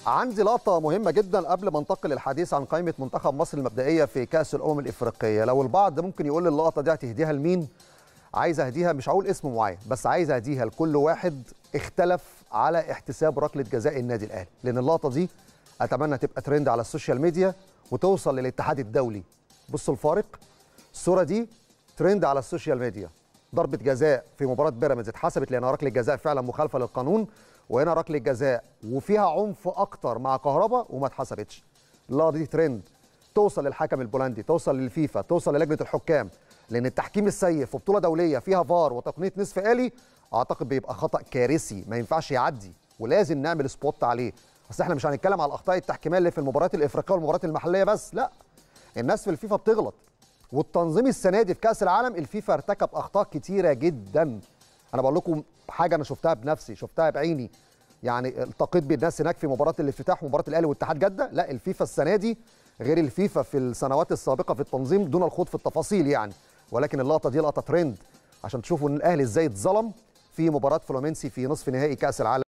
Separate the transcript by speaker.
Speaker 1: عندي لقطة مهمة جدا قبل ما انتقل للحديث عن قائمة منتخب مصر المبدئية في كأس الأمم الإفريقية، لو البعض ممكن يقول لي اللقطة دي هتهديها لمين؟ عايز أهديها مش هقول اسم معين، بس عايز أهديها لكل واحد اختلف على احتساب ركلة جزاء النادي الأهلي، لأن اللقطة دي أتمنى تبقى ترند على السوشيال ميديا وتوصل للاتحاد الدولي. بصوا الفارق الصورة دي ترند على السوشيال ميديا. ضربة جزاء في مباراة بيراميدز اتحسبت لأنها ركلة جزاء فعلا مخالفة للقانون وهنا ركله جزاء وفيها عنف اكتر مع كهربا وما اتحسبتش اللقطه دي ترند توصل للحكم البولندي توصل للفيفا توصل للجنه الحكام لان التحكيم السيء في بطوله دوليه فيها فار وتقنيه نصف آلي اعتقد بيبقى خطا كارثي ما ينفعش يعدي ولازم نعمل سبوت عليه اصل احنا مش هنتكلم على الاخطاء التحكيميه اللي في المباريات الافريقيه والمباريات المحليه بس لا الناس في الفيفا بتغلط والتنظيم السنه دي في كاس العالم الفيفا ارتكب اخطاء كتيره جدا انا بقول لكم حاجه انا شفتها بنفسي شفتها بعيني يعني التقيت بالناس هناك في مباراه الافتتاح ومباراه الاهلي واتحاد جده لا الفيفا السنه دي غير الفيفا في السنوات السابقه في التنظيم دون الخوض في التفاصيل يعني ولكن اللقطه دي لقطه ترند عشان تشوفوا ان الاهلي ازاي اتظلم في مباراه فلومينسي في نصف نهائي كاس العالم